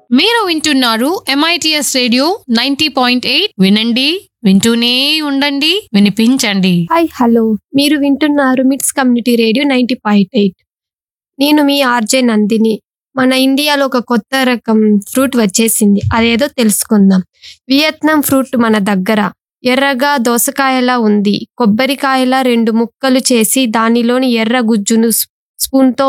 మీరు వింటున్నారు MITS radio ninety point eight వినండి వింటూనే ఉండండి వినిపించండి హాయ్ హలో మీరు వింటున్నారు MITS community radio ninety point eight నేను మీ ఆర్జే నందిని మన ఇండియాలో ఒక కొత్త రకం ఫ్రూట్ వచ్చేసింది అదేదో తెలుసుకుందాం వియత్నాం ఫ్రూట్ మన దగ్గర ఎర్రగా దోసకాయలా ఉంది కొబ్బరికాయలా రెండు ముక్కలు చేసి దానిలోని ఎర్ర గుజ్జును స్- స్పూన్తో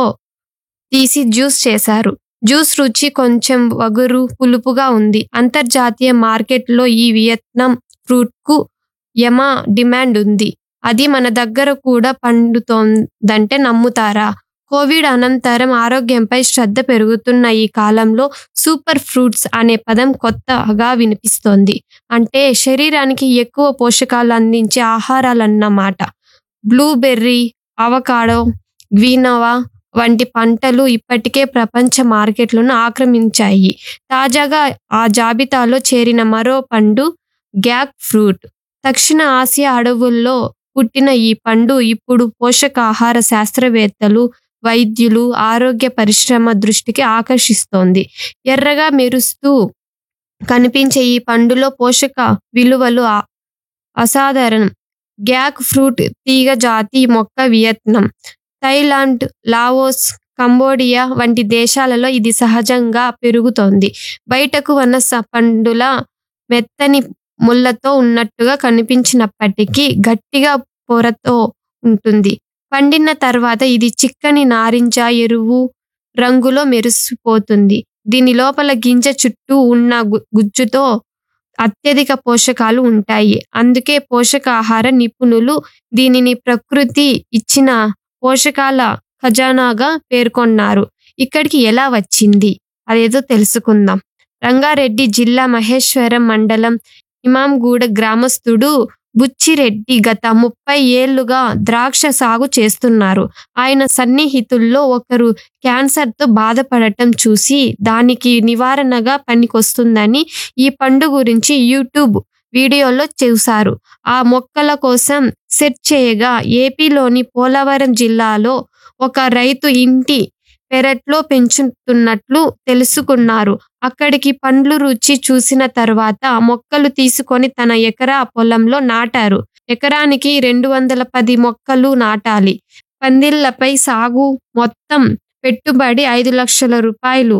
తీసి జ్యూస్ చేశారు జ్యూస్ రుచి కొంచెం వగురు పులుపుగా ఉంది అంతర్జాతీయ మార్కెట్లో ఈ వియత్నాం ఫ్రూట్ కు యమ డిమాండ్ ఉంది అది మన దగ్గర కూడా పండుతోందంటే నమ్ముతారా కోవిడ్ అనంతరం ఆరోగ్యంపై శ్రద్ధ పెరుగుతున్న ఈ కాలంలో సూపర్ ఫ్రూట్స్ అనే పదం కొత్తగా వినిపిస్తోంది అంటే శరీరానికి ఎక్కువ పోషకాలు అందించే ఆహారాలన్నమాట బ్లూబెర్రీ అవకాడో గ్వీనోవా వంటి పంటలు ఇప్పటికే ప్రపంచ మార్కెట్లను ఆక్రమించాయి తాజాగా ఆ జాబితాలో చేరిన మరో పండు గ్యాక్ ఫ్రూట్ దక్షిణ ఆసియా అడవుల్లో పుట్టిన ఈ పండు ఇప్పుడు పోషకాహార శాస్త్రవేత్తలు వైద్యులు ఆరోగ్య పరిశ్రమ దృష్టికి ఆకర్షిస్తోంది ఎర్రగా మెరుస్తూ కనిపించే ఈ పండులో పోషక విలువలు ఆ- అసాధారణం గ్యాక్ ఫ్రూట్ తీగ జాతి మొక్క వియత్నాం థైలాండ్ లావోస్ కంబోడియా వంటి దేశాలలో ఇది సహజంగా పెరుగుతోంది బయటకు వన్న స- పండుల మెత్తని ముళ్ళతో ఉన్నట్టుగా కనిపించినప్పటికీ గట్టిగా పొరతో ఉంటుంది పండిన తర్వాత ఇది చిక్కని నారింజ ఎరువు రంగులో మెరిసిపోతుంది దీని లోపల గింజ చుట్టూ ఉన్న గు- గుజ్జుతో అత్యధిక పోషకాలు ఉంటాయి అందుకే పోషకాహార నిపుణులు దీనిని ప్రకృతి ఇచ్చిన పోషకాల ఖజానాగా పేర్కొన్నారు ఇక్కడికి ఎలా వచ్చింది అదేదో తెలుసుకుందాం రంగారెడ్డి జిల్లా మహేశ్వరం మండలం ఇమాంగూడ గ్రామస్తుడు బుచ్చిరెడ్డి గత ముప్పై ఏళ్లుగా ద్రాక్ష సాగు చేస్తున్నారు ఆయన సన్నిహితుల్లో ఒకరు క్యాన్సర్తో బాధపడటం చూసి దానికి నివారణగా పనికొస్తుందని ఈ పండు గురించి యూట్యూబ్ వీడియోలో చూశారు ఆ మొక్కల కోసం సెర్చ్ చేయగా ఏపీలోని పోలవరం జిల్లాలో ఒక రైతు ఇంటి పెరట్లో పెంచుతున్నట్లు తెలుసుకున్నారు అక్కడికి పండ్లు రుచి చూసిన తర్వాత ఆ మొక్కలు తీసుకొని తన ఎకరా పొలంలో నాటారు ఎకరానికి రెండు వందల పది మొక్కలు నాటాలి పందిళ్లపై సాగు మొత్తం పెట్టుబడి ఐదు లక్షల రూపాయలు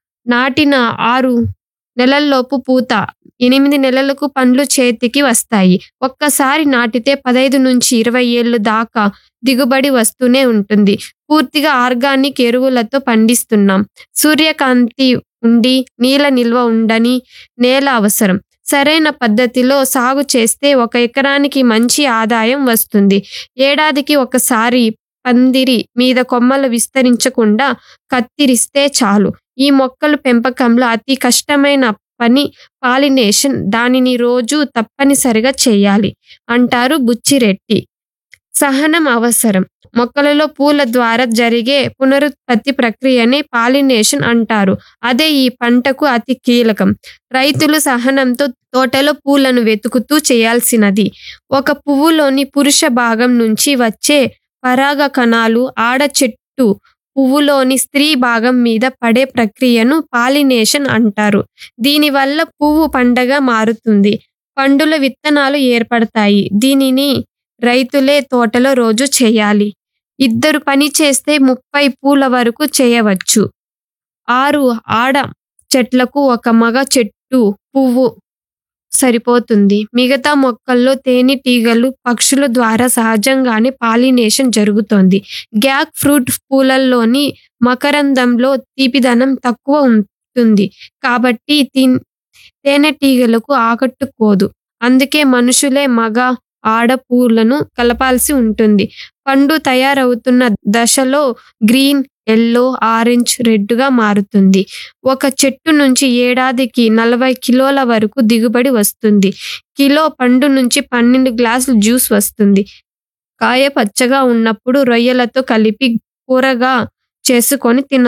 నాటిన ఆరు నెలల్లోపు పూత ఎనిమిది నెలలకు పండ్లు చేతికి వస్తాయి ఒక్కసారి నాటితే పదైదు నుంచి ఇరవై ఏళ్ళు దాకా దిగుబడి వస్తూనే ఉంటుంది పూర్తిగా ఆర్గానిక్ ఎరువులతో పండిస్తున్నాం సూర్యకాంతి ఉండి నీళ్ళ నిల్వ ఉండని నేల అవసరం సరైన పద్ధతిలో సాగు చేస్తే ఒక ఎకరానికి మంచి ఆదాయం వస్తుంది ఏడాదికి ఒకసారి పందిరి మీద కొమ్మలు విస్తరించకుండా కత్తిరిస్తే చాలు ఈ మొక్కలు పెంపకంలో అతి కష్టమైన పని పాలినేషన్ దానిని రోజు తప్పనిసరిగా చేయాలి అంటారు బుచ్చిరెడ్డి సహనం అవసరం మొక్కలలో పూల ద్వారా జరిగే పునరుత్పత్తి ప్రక్రియని పాలినేషన్ అంటారు అదే ఈ పంటకు అతి కీలకం రైతులు సహనంతో తోటలో పూలను వెతుకుతూ చేయాల్సినది ఒక పువ్వులోని పురుష భాగం నుంచి వచ్చే పరాగ కణాలు ఆడ చెట్టు పువ్వులోని స్త్రీ భాగం మీద పడే ప్రక్రియను పాలినేషన్ అంటారు దీనివల్ల పువ్వు పండగ మారుతుంది పండుల విత్తనాలు ఏర్పడతాయి దీనిని రైతులే తోటలో రోజు చేయాలి ఇద్దరు పని చేస్తే ముప్పై పూల వరకు చేయవచ్చు ఆరు ఆడ చెట్లకు ఒక మగ చెట్టు పువ్వు సరిపోతుంది మిగతా మొక్కల్లో తేనెటీగలు పక్షుల ద్వారా సహజంగానే పాలినేషన్ జరుగుతోంది గ్యాక్ ఫ్రూట్ పూలల్లోని మకరందంలో తీపిదనం తక్కువ ఉంటుంది కాబట్టి తీ- తేనెటీగలకు ఆకట్టుకోదు అందుకే మనుషులే మగ ఆడ పూలను కలపాల్సి ఉంటుంది పండు తయారవుతున్న దశలో గ్రీన్ ఎల్లో ఆరెంజ్ రెడ్గా మారుతుంది ఒక చెట్టు నుంచి ఏడాదికి నలభై కిలోల వరకు దిగుబడి వస్తుంది కిలో పండు నుంచి పన్నెండు గ్లాసులు జ్యూస్ వస్తుంది కాయ పచ్చగా ఉన్నప్పుడు రొయ్యలతో కలిపి కూరగా చేసుకొని తిన